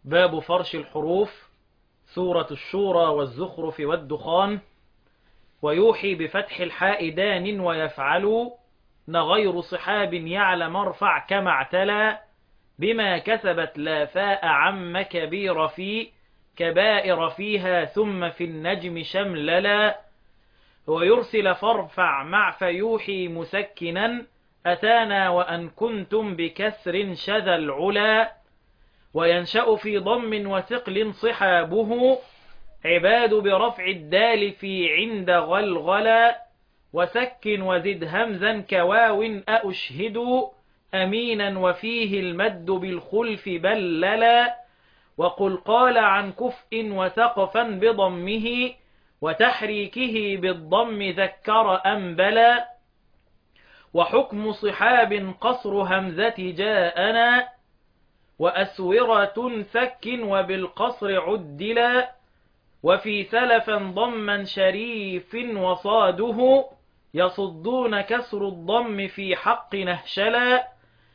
باب فرش الحروف سورة الشورى والزخرف والدخان ويوحي بفتح الحاء دان ويفعل غير صحاب يعلم ارفع كما اعتلى بما كسبت لا فاء عم كبير في كبائر فيها ثم في النجم شمللا ويرسل فارفع مع فيوحي مسكنا أتانا وأن كنتم بكسر شذا العلا وينشأ في ضم وثقل صحابه عباد برفع الدال في عند غلغلا وسكن وزد همزا كواو أأشهد أمينا وفيه المد بالخلف بللا وقل قال عن كفء وسقفا بضمه وتحريكه بالضم ذكر أنبلا وحكم صحاب قصر همزة جاءنا وأسورة سك وبالقصر عدلا وفي سلفا ضما شريف وصاده يصدون كسر الضم في حق نهشلا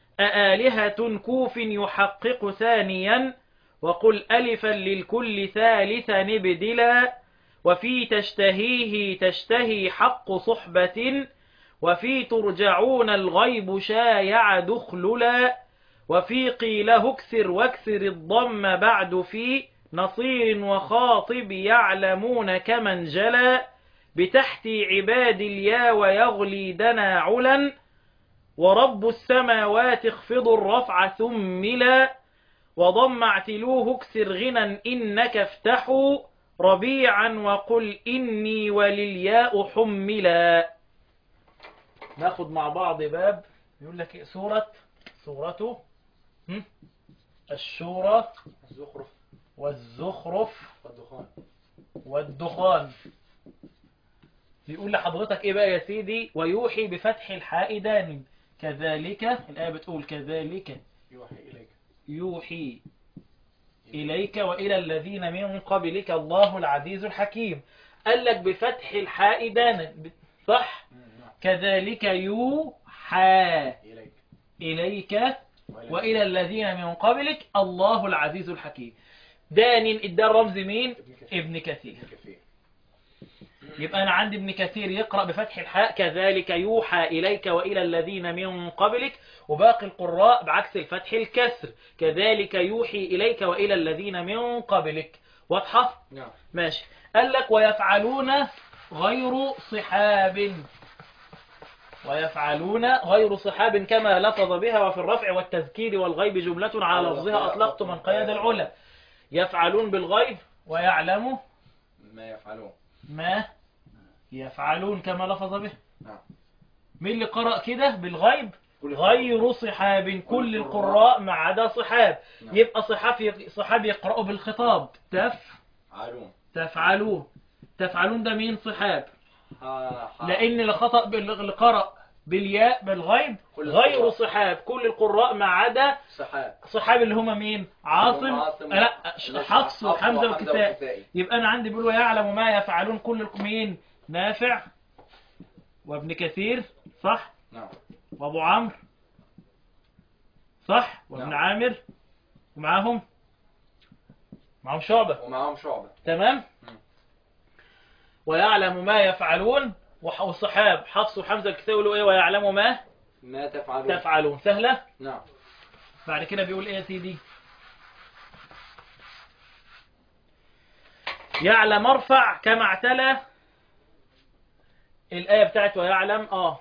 أآلهة كوف يحقق ثانيا وقل ألفا للكل ثالثا نبدلا وفي تشتهيه تشتهي حق صحبة وفي ترجعون الغيب شايع دخللا وفي قيله اكسر واكسر الضم بعد في نصير وخاطب يعلمون كمن جلا بتحت عباد اليا ويغلي دنا علا ورب السماوات اخفض الرفع ثملا وضم اعتلوه اكسر غنى إنك افتحوا ربيعا وقل إني وللياء حملا ناخد مع بعض باب يقول لك إيه؟ سورة سورته هم؟ الشورى الزخرف والزخرف والدخان والدخان بيقول لحضرتك ايه بقى يا سيدي ويوحي بفتح الحاء دان كذلك الآية بتقول كذلك يوحي إليك يوحي إليك وإلى الذين من قبلك الله العزيز الحكيم قال لك بفتح الحاء دان صح مم، نعم كذلك يوحى إليك إليك وإلى الذين من قبلك الله العزيز الحكيم دان ادى الرمز مين ابن كثير ابن كثير ابن كثير يبقى أنا عندي ابن كثير يقرأ بفتح الحاء كذلك يوحى إليك وإلى الذين من قبلك وباقي القراء بعكس الفتح الكسر كذلك يوحي إليك وإلى الذين من قبلك واضحة؟ نعم ماشي قال لك ويفعلون غير صحاب ويفعلون غير صحاب كما لفظ بها وفي الرفع والتذكير والغيب جملة على لفظها أطلقت من قيد العلا يفعلون بالغيب ويعلم ما يفعلون ما يفعلون كما لفظ به نعم مين اللي قرأ كده بالغيب كل غير صحاب كل القراء ما عدا صحاب نعم. يبقى صحاب صحاب يقرأوا بالخطاب تف علوم تفعلون تفعلون ده مين صحاب ها ها لأن اللي خطأ بال- اللي قرأ بالياء بالغيب كل غير القراء. صحاب كل القراء ما عدا سحاب صحاب اللي هم مين عاصم عاصم لا حفص وحمزة والكساء والكسائي. يبقى أنا عندي بيقول ويعلم ما يفعلون كل الق- مين نافع وابن كثير صح نعم وابو عمرو صح وابن نعم. عامر ومعاهم معاهم شعبة ومعاهم شعبة تمام مم. ويعلم ما يفعلون وح- والصحاب حفص وحمزة الكساوي يقولوا ايه ويعلم ما ما تفعلون تفعلون سهلة نعم بعد كده بيقول ايه يا سيدي يعلم ارفع كما اعتلى الآية بتاعت ويعلم اه,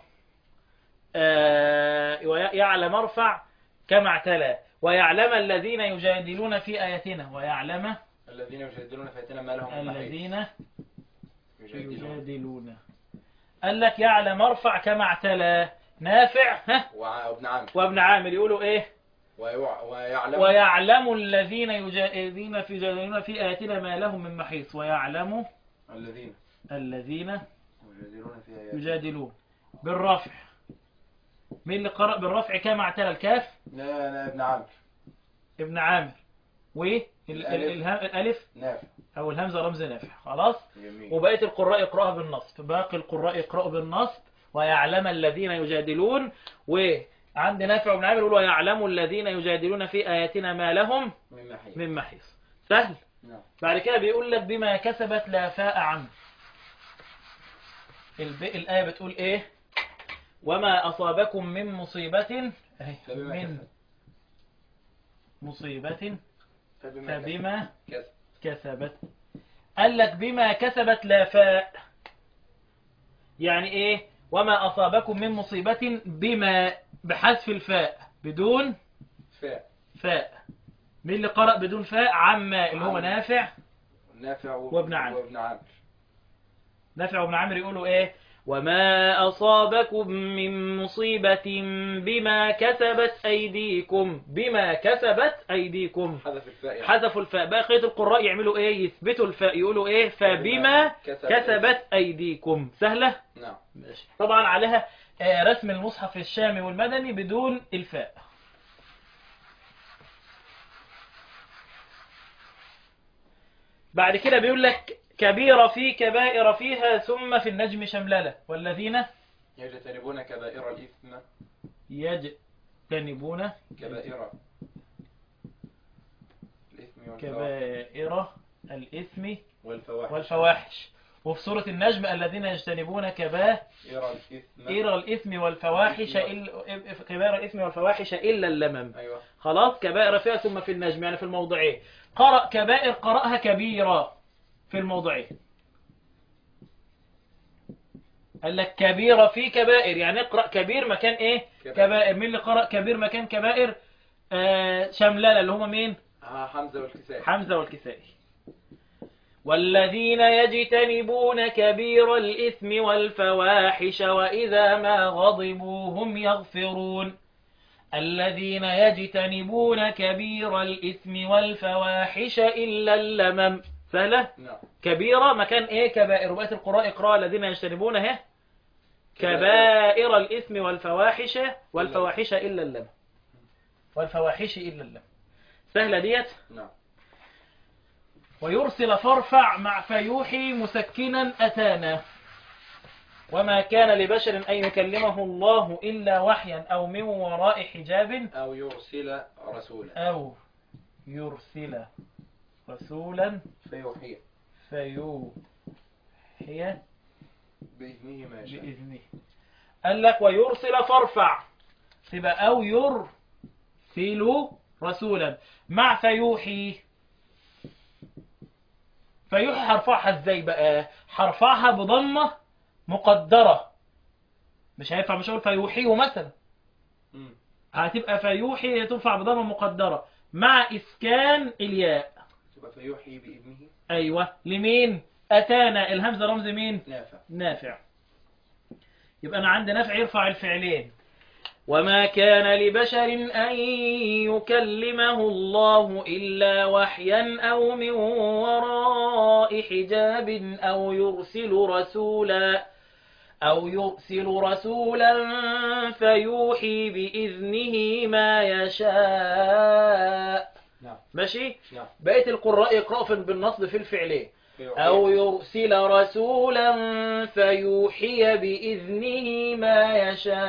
آه ويعلم ارفع كما اعتلى ويعلم الذين يجادلون في آياتنا ويعلم الذين يجادلون فيتنا ما لهم من محيص. الذين يجادلون يجادلون قال لك يعلم ارفع كما اعتلى نافع ها وع- وابن عامر وابن عامر يقولوا ايه ويوع- ويعلم ويعلم الذين يجادلون في يجادلون في آياتنا ما لهم من محيص ويعلم الذين الذين يجادلون في آياتنا يجادلون بالرفع مين اللي قرأ بالرفع كما اعتلى الكاف لا لا ابن عامر ابن عامر والالف الألف. الالف نافع او الهمزه رمز نافع خلاص جميل وبقيه القراء يقراها بالنصب باقي القراء يقرأوا بالنصب ويعلم الذين يجادلون عندي نافع وابن عامر يقولوا يعلم الذين يجادلون في آياتنا ما لهم من محيط من محيص سهل نعم بعد كده بيقول لك بما كسبت لا فاء عنه الب... الآية بتقول إيه وما أصابكم من مصيبة أهي، فبما من كسبت. مصيبة فبما فبما كسب كسبت قال لك بما كسبت لا فاء يعني ايه وما اصابكم من مصيبة بما بحذف الفاء بدون فاء فاء مين اللي قرأ بدون فاء عما اللي هو عم. نافع نافع و- وابن عامر. وابن عامر نافع وابن عامر يقولوا ايه وما أصابكم من مصيبة بما كسبت أيديكم بما كسبت أيديكم حذف الفاء يعني. حذفوا الفاء بقية القراء يعملوا ايه يثبتوا الفاء يقولوا ايه فبما كسبت. كسبت أيديكم سهلة نعم ماشي طبعا عليها آه، رسم المصحف الشامي والمدني بدون الفاء بعد كده بيقول لك كبيرة في كبائر فيها ثم في النجم شمللة والذين يجتنبون كبائر الإثم يجتنبون كبائر الإثم والفواحش كبائر الإثم والفواحش والفواحش وفي سورة النجم الذين يجتنبون كبائر الإثم الإثم والفواحش إلا كبائر الإثم والفواحش إلا اللمم أيوة خلاص كبائر فيها ثم في النجم يعني في الموضعين قرأ كبائر قرأها كبيرة في الموضعين قال لك كبيرة في كبائر يعني اقرأ كبير مكان ايه كبائر. كبائر مين اللي قرأ كبير مكان كبائر آه شملالة اللي هم مين آه حمزة والكسائي حمزة والكسائي والذين يجتنبون كبير الإثم والفواحش وإذا ما غضبوا هم يغفرون الذين يجتنبون كبير الإثم والفواحش إلا اللمم سهلة نعم كبيرة مكان إيه كبائر وبقية القراء اقراء الذين يجتنبون اهي كبائر. كبائر الإثم والفواحش والفواحش إلا اللمم والفواحش إلا اللمم سهلة ديت نعم ويرسل فارفع مع فيوحي مسكنا أتانا وما كان لبشر أن يكلمه الله إلا وحيا أو من وراء حجاب أو يرسل رسولا أو يرسل رسولا فيوحي فيوحي بإذنه ما يشاء بإذنه قال لك ويرسل فارفع تبقى أو يرسل رسولا مع فيوحي فيوحي هرفعها ازاي بقى هرفعها بضمة مقدرة مش هينفع مش هقول فيوحيه مثلا مم. هتبقى فيوحي هي ترفع بضمة مقدرة مع إسكان الياء تبقى فيوحي بإذنه أيوة لمين أتانا الهمزة رمز مين نافع نافع يبقى أنا عندي نافع يرفع الفعلين وما كان لبشر أن يكلمه الله إلا وحيا أو من وراء حجاب أو يرسل رسولا أو يرسل رسولا فيوحي بإذنه ما يشاء نعم ماشي نعم بقية القراء يقرأوا في- بالنصب في الفعلين فيوحي. أو يرسل رسولا فيوحي بإذنه ما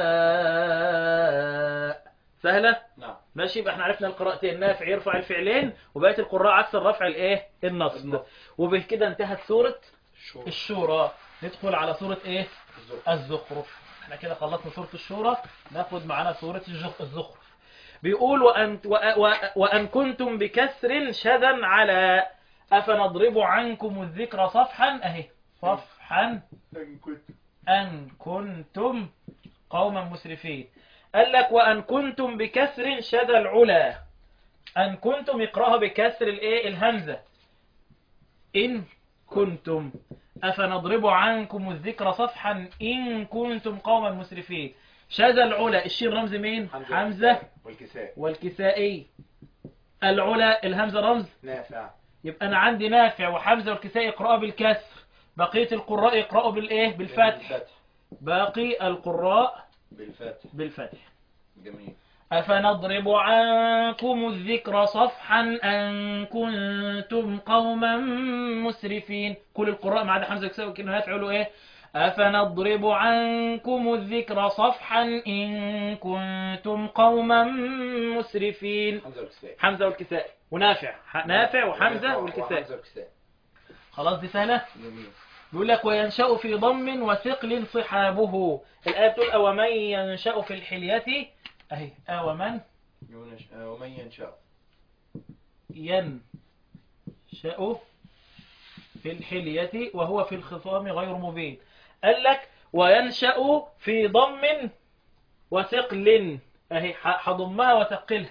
يشاء سهلة نعم ماشي يبقى احنا عرفنا القراءتين نافع يرفع الفعلين وبقية القراء عكس الرفع الايه النصب النصب. وبكده انتهت سورة شو الشورى ندخل على سورة ايه الزخرف الزخرف احنا كده خلصنا سورة الشورى ناخد معانا سورة الزخ- الزخرف بيقول وأن, وأ- وأ- وأن كنتم بكسر شذا على أفنضرب عنكم الذكر صفحا أهي صفحا إن كنت أن كنتم قوما مسرفين قال لك وأن كنتم بكسر شذا العلا أن كنتم يقرأها بكسر الإيه الهمزة إن كنتم أفنضرب عنكم الذكر صفحا إن كنتم قوما مسرفين شذا العلا الشين رمز مين حمزة والكساء والكسائي العلا الهمزة رمز نافع يبقى أنا عندي نافع وحمزة والكسائي يقرأوا بالكسر بقية القراء يقرأوا بالإيه بالفتح بالفتح باقي القراء بالفتح بالفتح جميل أفنضرب عنكم الذكر صفحا أن كنتم قوما مسرفين كل القراء ما عدا حمزة وكسائي وكأنه يفعلوا إيه أفنضرب عنكم الذكر صفحا إن كنتم قوما مسرفين حمزة والكسائي حمزة والكسائي ونافع ح- نافع وحمزة والكسائي وحمزة والكسائي خلاص دي سهلة جميل بيقول لك وينشأ في ضم وثقل صحابه الآية بتقول أومن ينشأ في الحلية أهي أومن يونش آه، ومن ينشأ ينشأ في الحلية وهو في الخصام غير مبين قال لك وينشأ في ضم وثقل أهي ح- هضمها وثقلها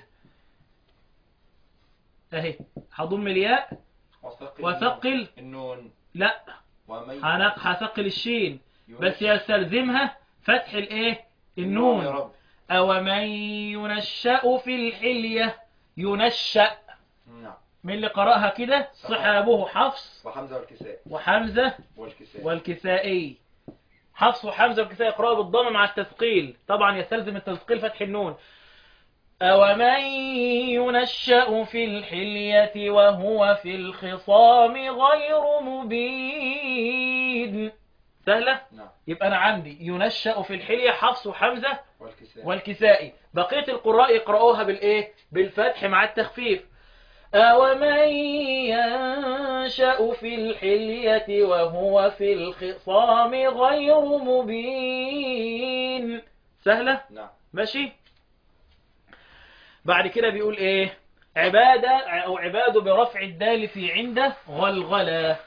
أهي هضم الياء وثقل وثقل النون لا ومن هنق- هثقل الشين يونش- بس يستلزمها فتح الايه يا النون رب أومن ينشأ في الحلية ينشأ نعم من اللي قرأها كده صحابه حفص وحمزة والكسائي وحمزة والكسائي والكسائي حفص وحمزة والكسائي يقرأوا بالضم مع التثقيل طبعا يستلزم التثقيل فتح النون أومن ينشأ في الحلية وهو في الخصام غير مبين سهلة نعم يبقى أنا عندي ينشأ في الحلية حفص وحمزة والكسائي والكسائي بقية القراء يقرأوها بالإيه بالفتح مع التخفيف أومن ينشأ في الحلية وهو في الخصام غير مبين سهلة نعم ماشي بعد كده بيقول ايه عبادة او عباد برفع الدال في عنده غلغلة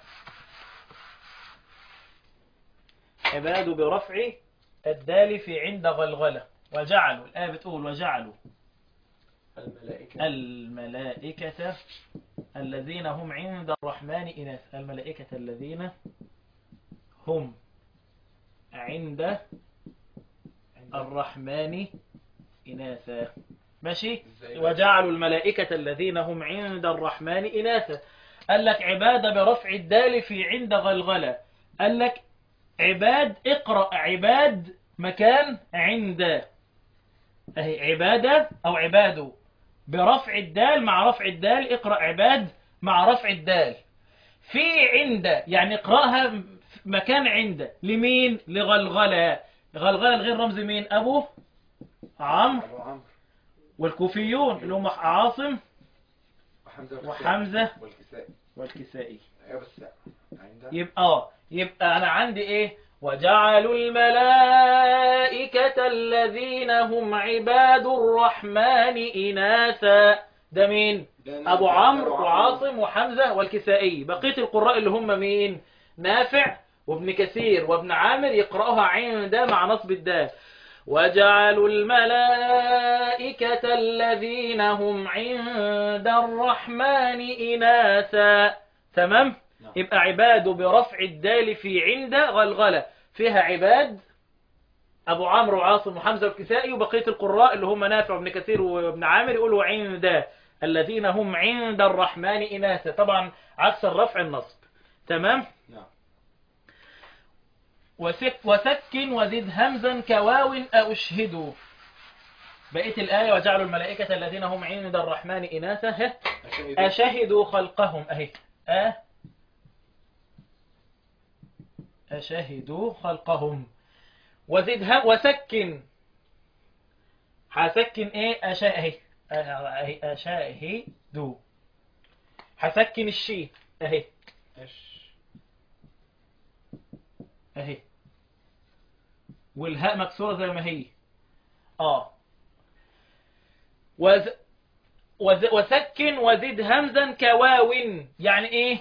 عباد برفع الدال في عند غلغلة وجعلوا الآية بتقول وجعلوا الملائكة الملائكة الذين هم عند الرحمن إناث الملائكة الذين هم عند الرحمن إناثا ماشي إزاي؟ وجعلوا الملائكة الذين هم عند الرحمن إناثا قال لك عبادة برفع الدال في عند غلغلة قال لك عباد اقرأ عباد مكان عند أهي عبادة أو عباده برفع الدال مع رفع الدال اقرأ عباد مع رفع الدال في عند يعني اقرأها في مكان عند لمين لغلغلة غلغلة الغير رمز مين أبو عمرو أبو عمرو والكوفيون اللي هم عاصم وحمزة والكسائي وحمزة والكسائي والكسائي أيوة بس عندها يبقى اه يبقى انا عندي ايه وجعلوا الملائكة الذين هم عباد الرحمن إناثا ده مين ده أبو نافع. عمرو أبو وعاصم وحمزة والكسائي بقية القراء اللي هم مين نافع وابن كثير وابن عامر يقرأها عند مع نصب الدال وجعلوا الملائكة الذين هم عند الرحمن إناثا تمام نعم. يبقى عباد برفع الدال في عند غلغلة فيها عباد أبو عمرو وعاصم وحمزة والكسائي وبقية القراء اللي هم نافع وابن كثير وابن عامر يقولوا عند الذين هم عند الرحمن إناثا طبعا عكس الرفع النصب تمام نعم وسك وسكن وزد همزا كواو أو اشهدوا بقية الآية وجعلوا الملائكة الذين هم عند الرحمن إناثا ه- أشهد أشهدوا خلقهم أهي أ أشهدوا خلقهم وزد هم وسكن هسكن إيه أشا أهي أهي أشاهدوا هسكن الشين أهي أش اهي والهاء مكسورة زي ما هي اه وز... وز... وسكن وزد همزا كواو يعني ايه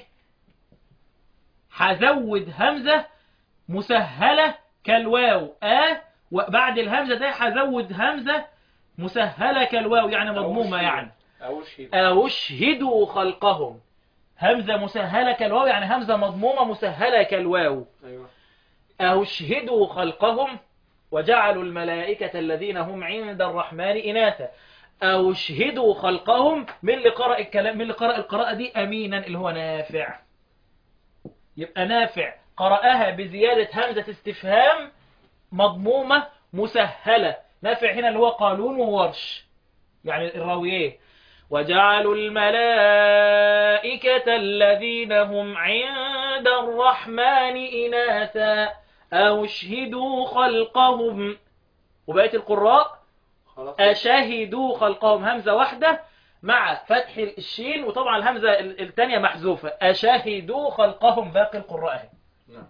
هزود همزة مسهلة كالواو اه وبعد الهمزة ده هزود همزة مسهلة كالواو يعني مضمومة يعني أو أشهد أشهدوا خلقهم همزة مسهلة كالواو يعني همزة مضمومة مسهلة كالواو أيوة أشهدوا خلقهم وجعلوا الملائكة الذين هم عند الرحمن إناثا أشهدوا خلقهم من اللي قرأ الكلام من اللي قرأ القراءة دي أمينا اللي هو نافع يبقى نافع قرأها بزيادة همزة استفهام مضمومة مسهلة نافع هنا اللي هو قالون وورش يعني الراويين وجعلوا الملائكة الذين هم عند الرحمن إناثا أو اشهدوا خلقهم وبقية القراء خلاص أشهدوا خلقهم همزة واحدة مع فتح الشين وطبعا الهمزة ال- التانية محذوفة أشهدوا خلقهم باقي القراء أهي. نعم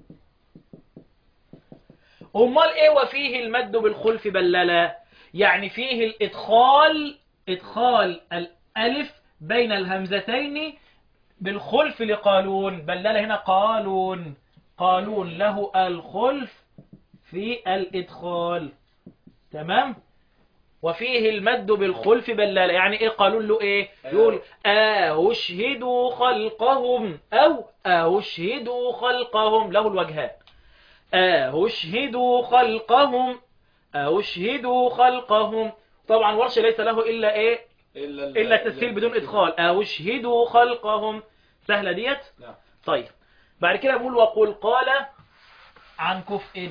أمال إيه وفيه المد بالخلف بللا يعني فيه الإدخال إدخال الألف بين الهمزتين بالخلف لقالون بللا هنا قالون قالون له الخلف في الإدخال تمام وفيه المد بالخلف بللا يعني إيه قالون له إيه يقول أشهدوا خلقهم أو أشهدوا خلقهم له الوجهان أشهدوا خلقهم أشهدوا خلقهم طبعا ورش ليس له إلا إيه إلا ال- إلا التسهيل بدون إدخال أشهدوا خلقهم سهلة ديت نعم طيب بعد كده بقول وقل قال عن كفء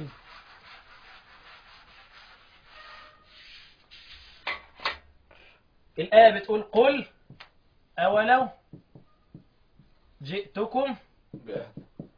الآية بتقول قل أولو جئتكم بأهد.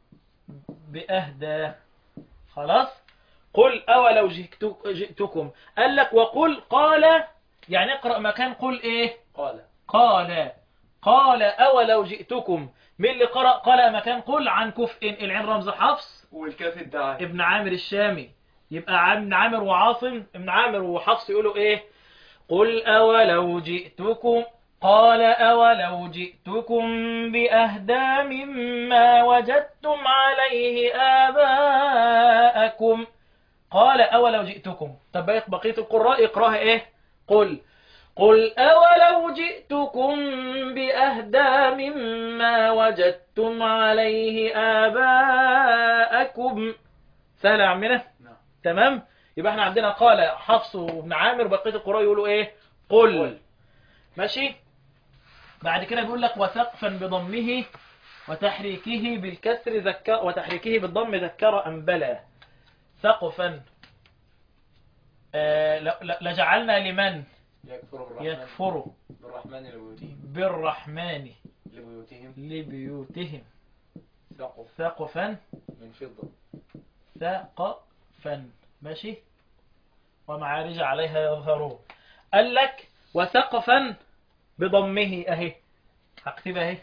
بأهدى خلاص قل أولو جئتك- جئتكم قال لك وقل قال يعني اقرأ مكان قل إيه قال قال قال أولو جئتكم من اللي قرأ قال مكان قل عن كفء العين رمز حفص والكاف الداعي ابن عامر الشامي يبقى ابن عامر وعاصم ابن عامر وحفص يقولوا ايه قل أولو جئتكم قال أولو جئتكم بأهدى مما وجدتم عليه آباءكم قال أولو جئتكم طب بقية- بقية القراء يقراها ايه قل قل أولو جئتكم بأهدى مما وجدتم عليه آباءكم سهل يا عمنا نعم تمام يبقى احنا عندنا قال حفص وابن عامر وبقية القراء يقولوا ايه قل, قل. ماشي بعد كده بيقول لك وسقفا بضمه وتحريكه بالكسر ذكر وتحريكه بالضم ذكر أم بلى سقفا آه ل- ل- لجعلنا لمن يكفر بالرحمن يكفر بالرحمن لبيوتهم بالرحمن لبيوتهم لبيوتهم سقف سقفا من فضة سقفا ماشي ومعارج عليها يظهرون قال لك وسقفا بضمه اهي هكتبها اهي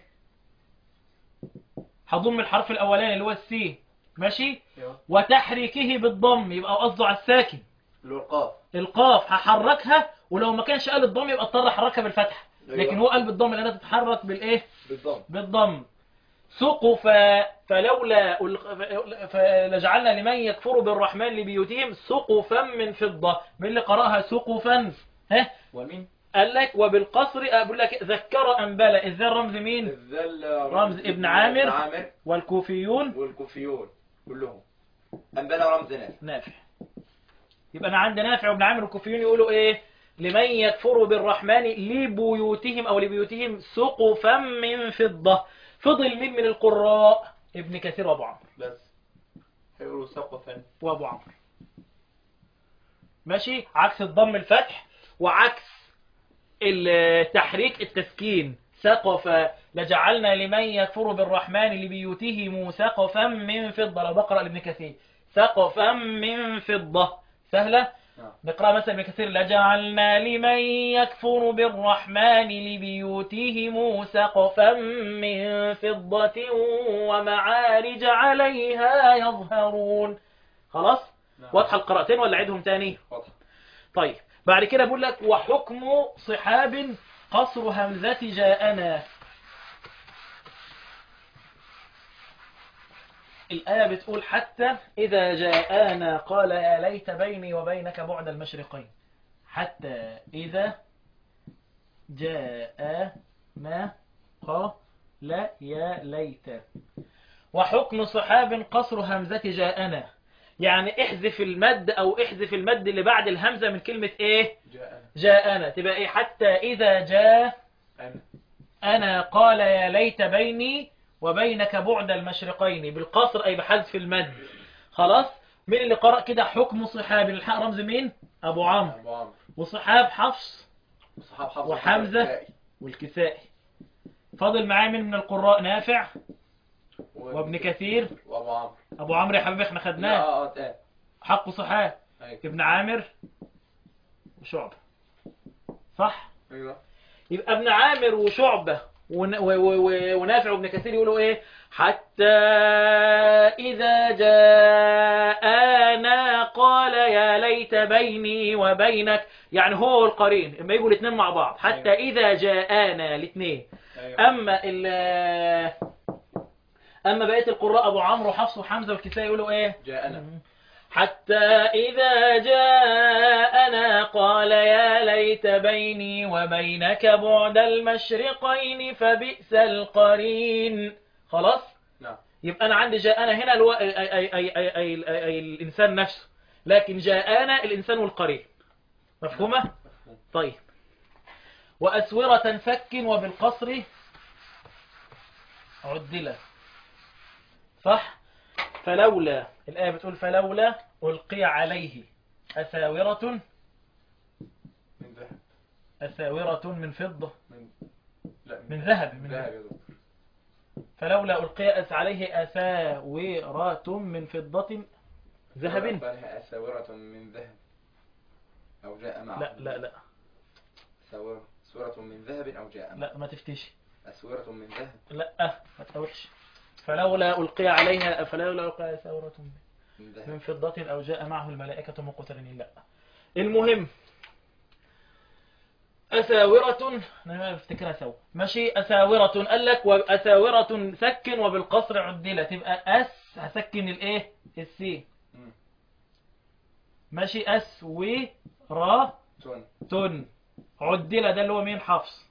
هضم الحرف الاولاني اللي هو السي ماشي ايوه وتحريكه بالضم يبقى قصده على الساكن الوقاف القاف هحركها ولو ما كانش قال الضم يبقى اضطر احركها بالفتحه أيوة. لكن هو قال بالضم لانها تتحرك بالايه بالضم بالضم سقفا فلولا ألق- فلجعلنا لمن يكفر بالرحمن لبيوتهم سقفا من فضة من اللي قرأها سقفا ها ومن قال لك وبالقصر أقول لك ذكر أنبلا إذا الرمز مين الذل رمز ابن عامر. ابن عامر والكوفيون والكوفيون كلهم أنبلا رمز نافع نافع يبقى أنا عندي نافع وابن عامر والكوفيون يقولوا إيه لمن يكفر بالرحمن لبيوتهم أو لبيوتهم سقفا من فضة فضل مين من القراء ابن كثير وابو عمرو بس هيقولوا سقفا وابو عمرو ماشي عكس الضم الفتح وعكس التحريك التسكين سقف لجعلنا لمن يكفر بالرحمن لبيوتهم سقفا من فضة لو بقرأ لابن كثير سقفا من فضة سهلة نعم نقرأ مثلا ابن كثير لجعلنا لمن يكفر بالرحمن لبيوتهم سقفا من فضة ومعارج عليها يظهرون خلاص نعم. واضحة القراءتين ولا عيدهم تاني واضح طيب بعد كده بقول لك وحكم صحاب قصر همزة جاءنا الآية بتقول حتى إذا جاءنا قال يا ليت بيني وبينك بعد المشرقين حتى إذا جاءنا قال يا ليت وحكم صحاب قصر همزة جاءنا يعني احذف المد أو احذف المد اللي بعد الهمزة من كلمة إيه جاء جاءنا تبقى إيه حتى إذا جاء أنا أنا قال يا ليت بيني وبينك بعد المشرقين بالقصر أي بحذف المد خلاص مين اللي قرأ كده حكم صحاب الحق رمز مين أبو عمرو أبو عمرو وصحاب حفص صحاب حفص وحمزة. والكسائي. والكسائي فاضل معاه من من القراء نافع وابن وابن كثير وأبو ابو عمرو ابو عمرو يا حبيبي احنا لا خدناه اه اه حق صحاه ايوه ابن عامر وشعبة صح ايوه يبقى ابن عامر وشعبة ون- و- و- و- ونافع وابن كثير يقولوا ايه حتى إذا جاءنا قال يا ليت بيني وبينك يعني هو والقرين اما يجوا الاثنين مع بعض حتى أيوة. إذا جاءنا الاثنين ايوه أما ال أما بقية القراء أبو عمرو وحفص وحمزة والكسائي يقولوا إيه جاءنا حتى إذا جاءنا قال يا ليت بيني وبينك بعد المشرقين فبئس القرين خلاص نعم يبقى أنا عندي جاءنا هنا الو... أي... أي... أي... أي... أي... أي... أي... الإنسان نفسه لكن جاءنا الإنسان والقرين مفهومة؟ مفهوم طيب وأسورة فك وبالقصر عدلة صح فلولا الآية بتقول فلولا ألقي عليه أساورة من ذهب أساورة من فضة من لا من ذهب من ذهب يا دكتور فلولا ألقي أس عليه أساورة من فضة ذهب فلها أساورة من ذهب أو جاء معه لا لا لا أساورة سورة من ذهب أو جاء معه لا ما تفتيش أسورة من ذهب لا ما تقولش فلولا ألقي عليها فلولا ألقي أساورة من من من ذهب فضة أو جاء معه الملائكة مقترنين لا المهم أساورة أنا افتكرها سوا ماشي أساورة قال لك وأساورة سكن وبالقصر عدلة تبقى أس هسكن الإيه السي مم. ماشي أس و را تون تن عدلة ده اللي هو مين حفص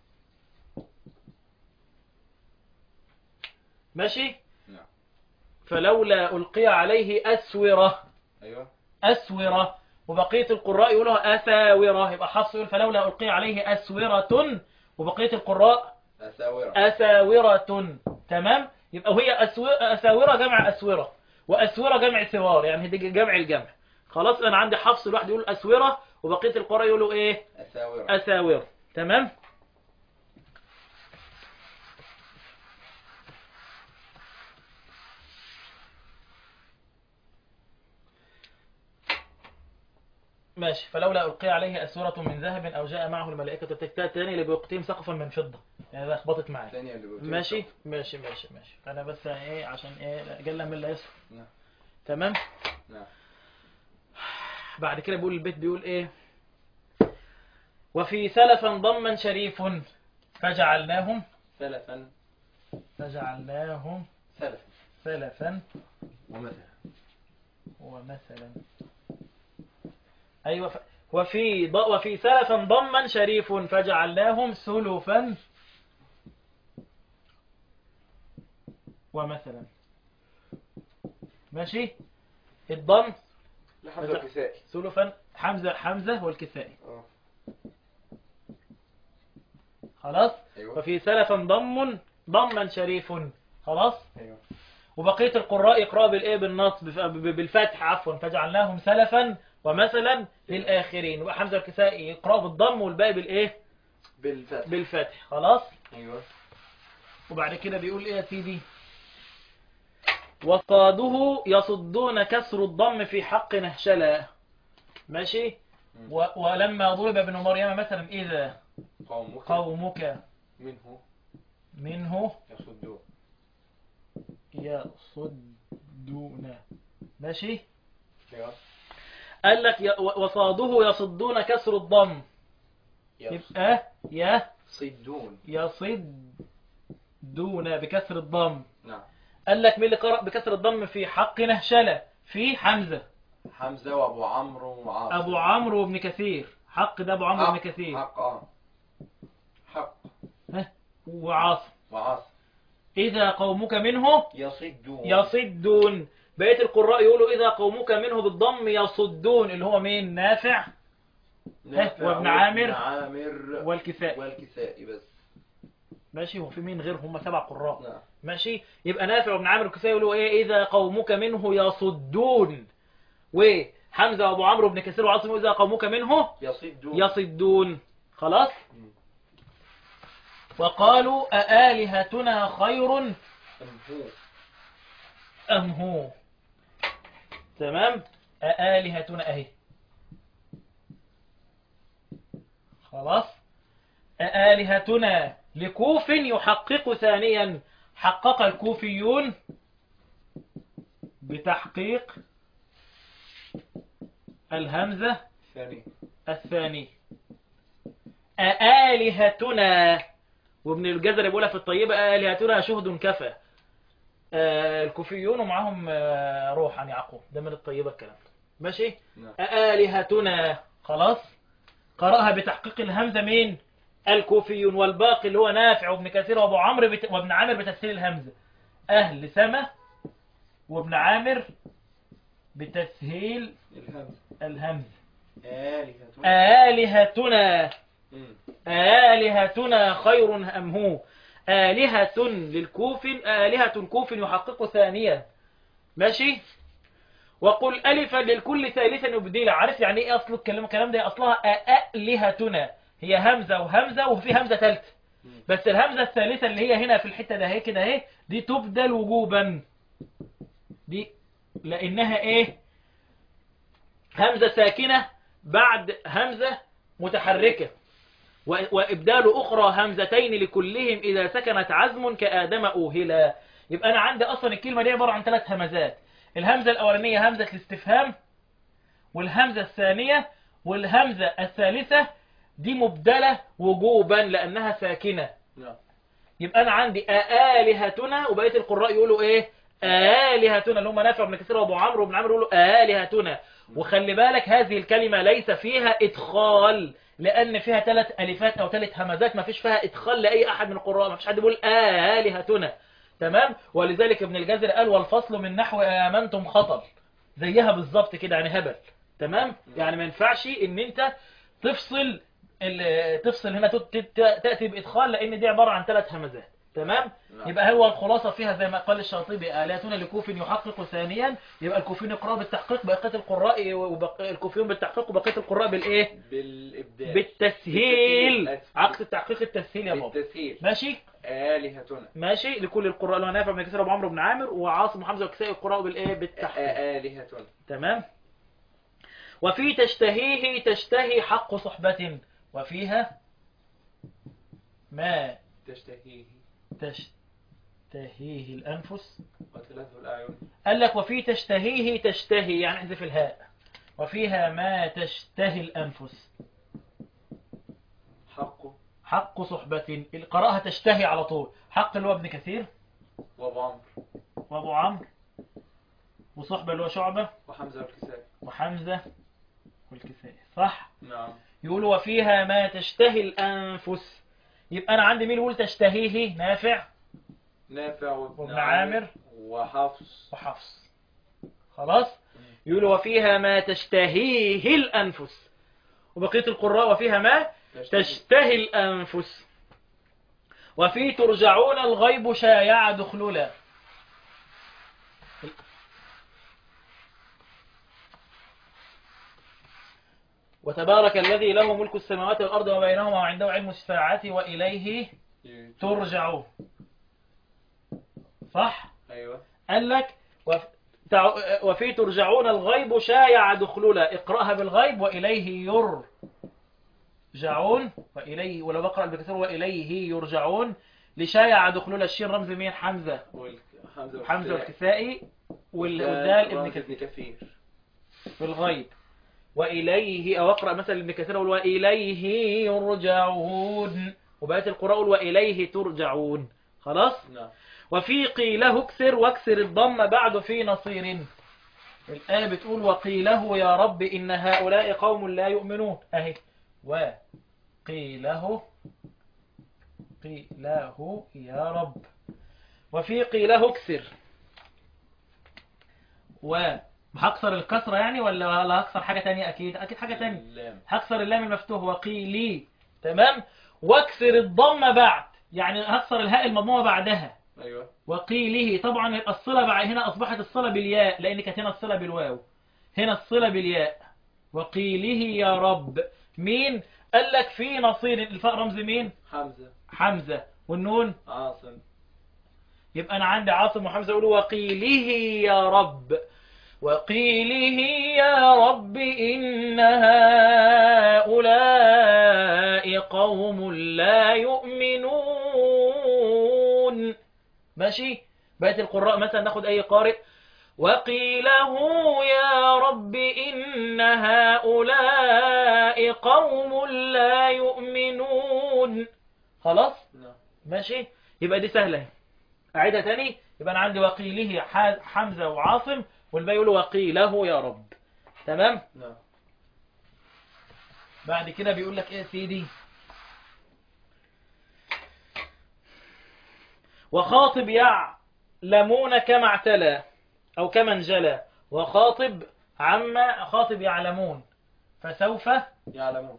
ماشي نعم فلولا ألقي عليه أسورة أيوه أسورة وبقية القراء يقولها أساورة يبقى حفص يقول فلولا ألقي عليه أسورة وبقية القراء أساورة أساورة تمام يبقى وهي أسو- أساورة جمع أسورة وأسورة جمع سوار يعني دي جمع الجمع خلاص أنا عندي حفص الواحد يقول أسورة وبقية القراء يقولوا إيه أساورة أساورة تمام ماشي فلولا ألقي عليه أسورة من ذهب أو جاء معه الملائكة التكتات الثاني اللي بيقتيم سقفا من فضة يعني ده اخبطت معايا الثانية اللي قلت ماشي ماشي ماشي ماشي أنا بس إيه عشان إيه جل من لا يسر نعم تمام نعم بعد كده بيقول البيت بيقول ايه وفي سلفا ضما شريف فجعلناهم سلفا فجعلناهم سلفا سلفا ومثلا ومثلا ايوه ف... وفي ض... وفي سلفا ضما شريف فجعلناهم سلفا ومثلا ماشي الضم لحد فجع- الكسائي سلفا حمزة حمزة والكسائي اه خلاص أيوه وفي سلفا ضم ضما شريف خلاص أيوه وبقية القراء يقرأ بالإيه بالنصب ف- ب- بالفتح عفوا فجعلناهم سلفا ومثلا للآخرين وحمزة الكسائي يقرأ بالضم والباقي بالإيه بالفتح بالفتح خلاص أيوه وبعد كده بيقول إيه يا سيدي وقاده يصدون كسر الضم في حق نهشلا ماشي مم. و ولما ضرب ابن مريم مثلا إذا قومك قومك منه منه يصدون يصدون ماشي أيوه قال لك ي- وصاده يصدون كسر الضم يبقى يا يصدون يصدون بكسر الضم نعم قال لك مين اللي قرأ بكسر الضم في حق نهشلة في حمزة حمزة وأبو عمرو وعاصم أبو عمرو وابن كثير حق ده أبو عمرو حق- وابن كثير حق اه حق ها؟ وعاصم وعاصم إذا قومك منه يصدون يصدون بقية القراء يقولوا إذا قومك منه بالضم يصدون اللي هو مين نافع نافع وابن عامر وابن عامر والكساء والكسائي بس ماشي وفي مين غير هم سبع قراء نعم ماشي يبقى نافع وابن عامر والكسائي يقولوا ايه اذا قومك منه يصدون وحمزه وابو عمرو بن كثير وعاصم اذا قومك منه يصدون يصدون خلاص مم. وقالوا أآلهتنا خير أم هو أم هو تمام أآلهتنا أهي خلاص أآلهتنا لكوف يحقق ثانيا حقق الكوفيون بتحقيق الهمزة ثاني الثاني أآلهتنا وابن الجزر بيقولها في الطيبة آلهتنا شهد كفى آه، الكوفيون ومعاهم آه، روح عن يعقوب ده من الطيبة الكلام ده ماشي نعم آلهتنا خلاص قرأها بتحقيق الهمزة مين الكوفيون والباقي اللي هو نافع وابن كثير وابو عمرو بت... وابن عامر بتسهيل الهمزة أهل سما وابن عامر بتسهيل الهمزة الهمزة آلهة آلهتنا مم. آلهتنا خير أم هو آلهة للكوف آلهة كوف يحقق ثانيا ماشي وقل ألفا للكل ثالثا يبديل عارف يعني ايه أصل الكلام الكلام ده أصلها آلهتنا هي همزة وهمزة وفي همزة ثالثة بس الهمزة الثالثة اللي هي هنا في الحتة ده هي كده اهي دي تبدل وجوبا دي لأنها ايه همزة ساكنة بعد همزة متحركة و- وإبدال أخرى همزتين لكلهم إذا سكنت عزم كآدم أوهلا يبقى أنا عندي أصلا الكلمة دي عبارة عن ثلاث همزات الهمزة الأولانية همزة الاستفهام والهمزة الثانية والهمزة الثالثة دي مبدلة وجوبا لأنها ساكنة نعم يبقى أنا عندي آلهتنا وبقية القراء يقولوا إيه آلهتنا اللي هم نافع بن كثير وأبو عمرو وابن عمرو يقولوا آلهتنا وخلي بالك هذه الكلمة ليس فيها إدخال لأن فيها ثلاث ألفات أو ثلاث همزات ما فيش فيها إدخال لأي أحد من القراء ما فيش حد يقول آلهتنا تمام ولذلك ابن الجزر قال والفصل من نحو آمنتم خطر زيها بالظبط كده يعني هبل تمام يعني ما ينفعش ان انت تفصل ال- تفصل هنا تت- تت- تأتي بإدخال لأن دي عبارة عن ثلاث همزات تمام نعم. يبقى هو الخلاصة فيها زي ما قال الشاطبي آلاتنا لكوف يحقق ثانيا يبقى الكوفيون يقرأوا بالتحقيق بقية القراء وبق... الكوفيون بالتحقيق وبقية القراء بالإيه بالإبدال بالتسهيل بالتسهيل. عكس التحقيق التسهيل يا بابا بالتسهيل ماشي آلهتنا ماشي لكل القراء اللي هو نافع بن كثير ابو عمرو بن عامر وعاصم وحمزه والكسائي القراء بالايه بالتحقيق آلهتنا تمام وفي تشتهيه تشتهي حق صحبة وفيها ما تشتهيه تشتهيه الأنفس وتلذ الأعين قال لك وفي تشتهيه تشتهي يعني احذف الهاء وفيها ما تشتهي الأنفس حق حق صحبة القراءة تشتهي على طول حق اللي هو ابن كثير وأبو عمرو وابو عمرو وصحبة اللي هو شعبة وحمزة والكسائي وحمزة والكسائي صح نعم يقول وفيها ما تشتهي الأنفس يبقى أنا عندي مين يقول تشتهيه نافع نافع وابن وابن عامر وحفص وحفص خلاص يقول وفيها ما تشتهيه الأنفس وبقية القراء وفيها ما تشتهي الأنفس وفي ترجعون الغيب شايع دخلولا وتبارك الذي له ملك السماوات والأرض وبينهما وعنده علم الشفاعة وإليه ترجعون صح؟ أيوة قال لك وف- تع- وفي ترجعون الغيب شايع دخلولا اقرأها بالغيب وإليه يرجعون وإليه ولو بقرأ بكثير وإليه يرجعون لشايع دخلولا الشين رمز مين حمزة حمزة حمزة والكسائي وال- والدال ابن ابن كثير كثير في الغيب وإليه أو أقرأ مثلا ابن كثير أقول وإليه يرجعون وبقية القراء أقول وإليه ترجعون خلاص نعم وفي قيله اكسر واكسر الضم بعد في نصير الآية بتقول وقيله يا رب إن هؤلاء قوم لا يؤمنون أهي وقيله قيله يا رب وفي قيله اكسر وهكسر الكسرة يعني ولا ولا هكسر حاجة تانية أكيد أكيد حاجة تانية اللام هكسر اللام المفتوح وقيلي تمام واكسر الضم بعد يعني هكسر الهاء المضمومة بعدها أيوة وقيله طبعا يبقى الصلة بقى هنا أصبحت الصلة بالياء لأن كانت هنا الصلة بالواو هنا الصلة بالياء وقيله يا رب مين قال لك في نصير الفاء رمز مين حمزة حمزة والنون عاصم يبقى أنا عندي عاصم وحمزة يقولوا وقيله يا رب وقيله يا رب إن هؤلاء قوم لا يؤمنون ماشي بقية القراء مثلا ناخد أي قارئ وقيله يا رب إن هؤلاء قوم لا يؤمنون خلاص نعم ماشي يبقى دي سهلة اهي. أعيدها تاني يبقى أنا عندي وقيله ح- حمزة وعاصم والباقي يقولوا وقيله يا رب تمام نعم بعد كده بيقول لك ايه يا سيدي وخاطب يعلمون كما اعتلى او كما انجلى وخاطب عما خاطب يعلمون فسوف يعلمون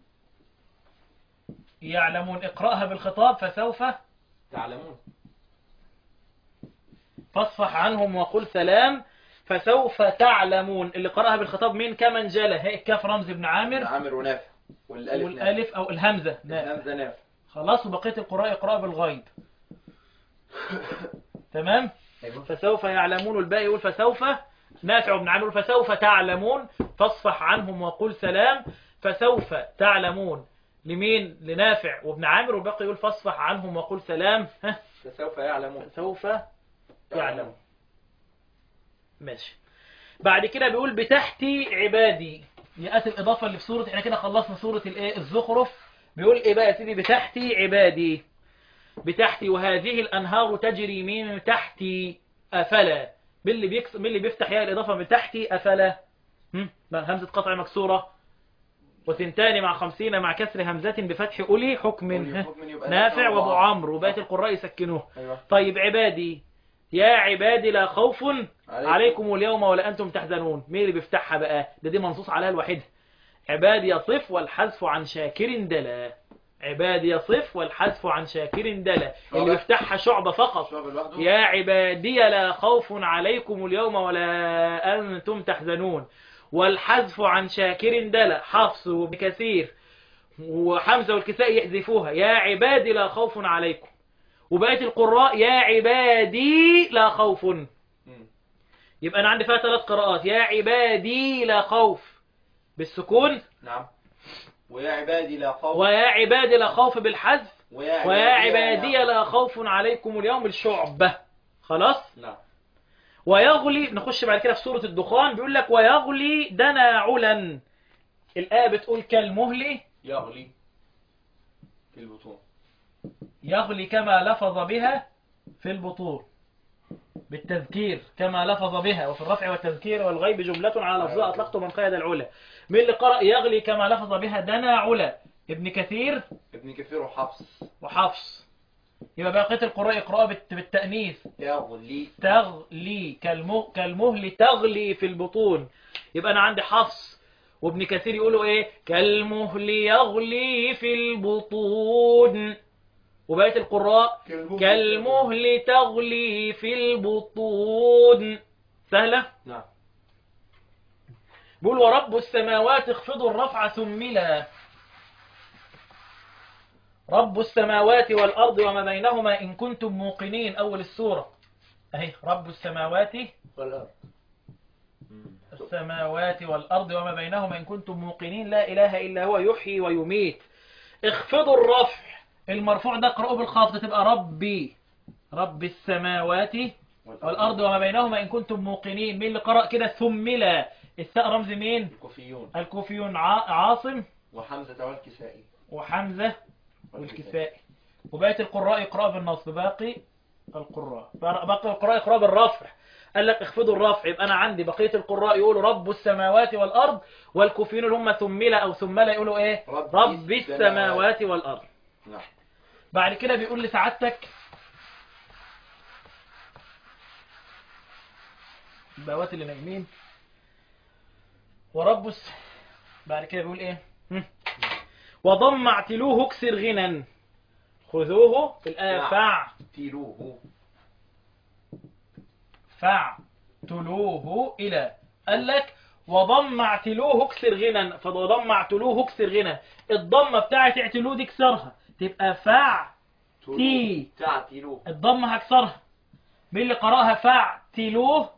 يعلمون اقرأها بالخطاب فسوف تعلمون فاصفح عنهم وقل سلام فسوف تعلمون اللي قرأها بالخطاب مين كما انجلى هي الكاف رمز ابن عامر عامر ونافع والالف نافع والالف او الهمزة نعم. الهمزه نافع خلاص وبقية القراء يقرأ بالغيب تمام ايوه فسوف يعلمون الباقي يقول فسوف نافع بن عامر يقول فسوف تعلمون فاصفح عنهم وقل سلام فسوف تعلمون لمين لنافع وابن عامر والباقي يقول فاصفح عنهم وقل سلام ها فسوف يعلمون سوف يعلم ماشي بعد كده بيقول بتحتي عبادي يأتي الإضافة اللي في سورة احنا كده خلصنا سورة الايه الزخرف بيقول ايه بقى يا سيدي بتحتي عبادي بتحتي وهذه الأنهار تجري من تحتي أفلا مين اللي بيكس... مين اللي بيفتح ياء الإضافة من تحتي أفلا هم؟ ما همزة قطع مكسورة وثنتان مع خمسين مع كسر همزة بفتح أولي حكم أولي ها؟ حكم يبقى نافع نافع وابو وعمرو. عمرو وبقية القراء يسكنوه ايوه طيب عبادي يا عبادي لا خوف عليكم. عليكم اليوم ولا أنتم تحزنون مين اللي بيفتحها بقى ده دي منصوص عليها الوحيدة عبادي يصف والحذف عن شاكر دلا عبادي يصف والحذف عن شاكر دلا اللي واضح. بيفتحها شعبة فقط شعب لوحده يا عبادي لا خوف عليكم اليوم ولا أنتم تحزنون والحذف عن شاكر دلا حفص وبكثير وحمزة والكساء يحذفوها يا عبادي لا خوف عليكم وبقية القراء يا عبادي لا خوف مم. يبقى أنا عندي فيها ثلاث قراءات يا عبادي لا خوف بالسكون نعم ويا عبادي لا خوف ويا عبادي لا خوف بالحذف ويا ويا عبادي لا خوف عليكم اليوم الشعبة خلاص نعم ويغلي نخش بعد كده في سورة الدخان بيقول لك ويغلي دنا علا الآية بتقول كالمهل يغلي في البطون يغلي كما لفظ بها في البطون بالتذكير كما لفظ بها وفي الرفع والتذكير والغيب جملة على لفظها أطلقت من قيد العلا من اللي قرأ يغلي كما لفظ بها دنا علا ابن كثير ابن كثير وحفص وحفص يبقى بقية القراء يقرأوا بالت- بالتأنيث يغلي تغلي كالمه... كالمهل تغلي في البطون يبقى أنا عندي حفص وابن كثير يقولوا إيه كالمهل يغلي في البطون وبقية القراء كالمهل تغلي في البطون سهلة نعم بيقول ورب السماوات اخفضوا الرفع ثملا رب السماوات والأرض وما بينهما إن كنتم موقنين أول السورة أهي رب السماوات والأرض السماوات والأرض وما بينهما إن كنتم موقنين لا إله إلا هو يحيي ويميت اخفضوا الرفع المرفوع ده اقرأوا بالخافض تبقى ربي رب السماوات والأرض وما بينهما إن كنتم موقنين مين اللي قرأ كده ثملا الثاء رمز مين الكوفيون الكوفيون ع- عاصم وحمزة والكسائي وحمزة والكسائي وبقية القراء يقرأ بالنصب باقي القراء باقي القراء يقرأ بالرفع قال لك اخفضوا الرفع يبقى أنا عندي بقية القراء يقولوا رب السماوات والأرض والكوفيون اللي هم ثملة أو ثملة يقولوا إيه رب رب السماوات. السماوات والأرض نعم بعد كده بيقول لسعادتك البوات اللي نايمين ورب الس... بعد كده بيقول ايه هم. وضم اعتلوه اكسر غنى خذوه في الآية نعم. فع تلوه فاعتلوه إلى قال لك وضم اعتلوه اكسر غنى فضم اعتلوه اكسر غنى الضمة بتاعت اعتلوه دي كسرها تبقى فع تي. تعتلوه الضمة هكسرها مين اللي قرأها فاعتلوه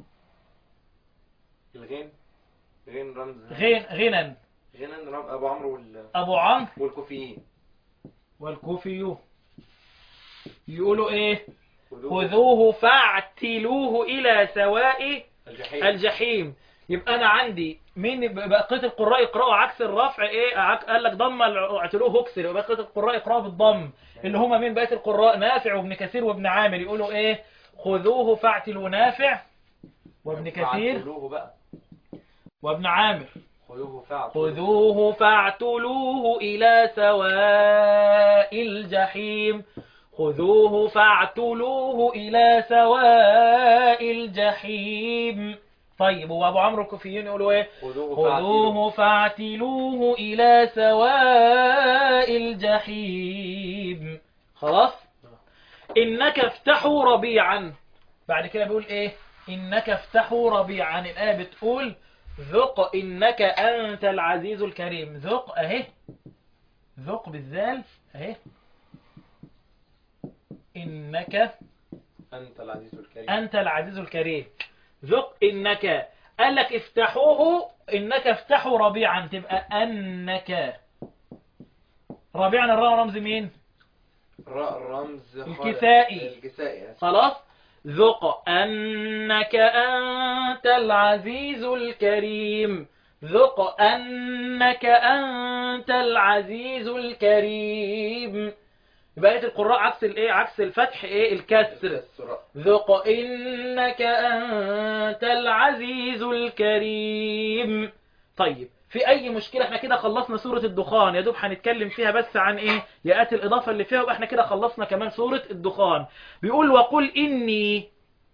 الغين غين رمز غين غنى غين رمز ابو عمرو وال... أبو عمرو والكوفيين والكوفي يقولوا إيه خذوه خذوه فاعتلوه إلى سواء الجحيم الجحيم يبقى أنا عندي مين بقية القراء يقرأوا عكس الرفع إيه عك- قال لك ضم اعتلوه اكسر يبقى بقية القراء يقرأوا بالضم اللي هما مين بقية القراء نافع وابن كثير وابن عامر يقولوا إيه خذوه فاعتلوا نافع وابن كثير فاعتلوه بقى وابن عامر خذوه فاعتلوه خذوه فاعتلوه إلى سواء الجحيم خذوه فاعتلوه إلى سواء الجحيم طيب وأبو عمرو الكوفيين يقولوا إيه خذوه فاعتلوه خذوه فاعتلوه إلى سواء الجحيم خلاص إنك افتحوا ربيعا بعد كده بيقول إيه إنك افتحوا ربيعا الآية بتقول ذق إنك أنت العزيز الكريم ذق أهي ذق بالذال أهي إنك انت العزيز الكريم أنت العزيز الكريم ذق إنك قال لك افتحوه إنك افتحوا ربيعا تبقى أنك ربيعا الراء رمز مين راء رمز خالد. الكسائي. الكسائي خلاص ذق أنك أنت العزيز الكريم ذق أنك أنت العزيز الكريم بقية القراء عكس الايه عكس الفتح ايه الكسر الكسر ذق إنك أنت العزيز الكريم طيب في أي مشكلة احنا كده خلصنا سورة الدخان يا دوب هنتكلم فيها بس عن ايه يأتي الإضافة اللي فيها واحنا كده خلصنا كمان سورة الدخان بيقول وقل إني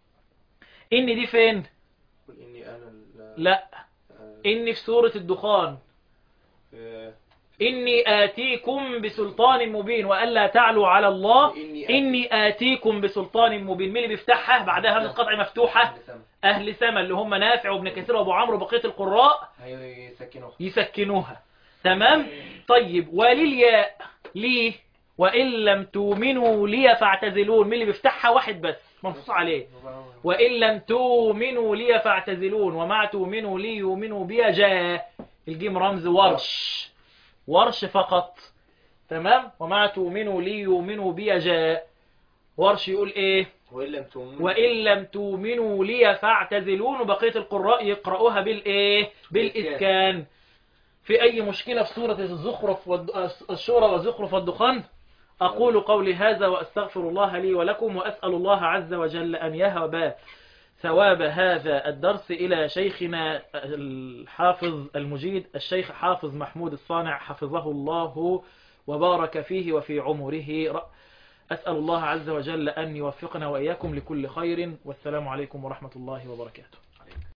إني دي فين قل اني انا ال- لا آه، إني في سورة الدخان آه، إني آتيكم بسلطان مبين وألا تعلوا على الله إني إني آتيكم بسلطان مبين مين اللي بيفتحها بعدها همزة قطع مفتوحة أهل سما. أهل سما اللي هم نافع وابن كثير وأبو عمرو وبقية القراء هيسكنوه يسكنوها تمام طيب وللياء ليه وإن لم تؤمنوا لي فاعتزلون مين اللي بيفتحها واحد بس منصوص عليه وإن لم تؤمنوا لي فاعتزلون ومع تؤمنوا لي يؤمنوا بي جاء الجيم رمز ورش ورش فقط تمام ومع تؤمنوا لي يؤمنوا بي جاء ورش يقول ايه وإن لم تؤمنوا وإن لم تؤمنوا لي فاعتزلون وبقية القراء يقرأوها بالإيه بالإسكان في أي مشكلة في سورة الزخرف والد... الشورى والزخرف والدخان أقول قولي هذا وأستغفر الله لي ولكم وأسأل الله عز وجل أن يهب ثواب هذا الدرس إلى شيخنا الحافظ المجيد الشيخ حافظ محمود الصانع حفظه الله وبارك فيه وفي عمره أسأل الله عز وجل أن يوفقنا وإياكم لكل خير والسلام عليكم ورحمة الله وبركاته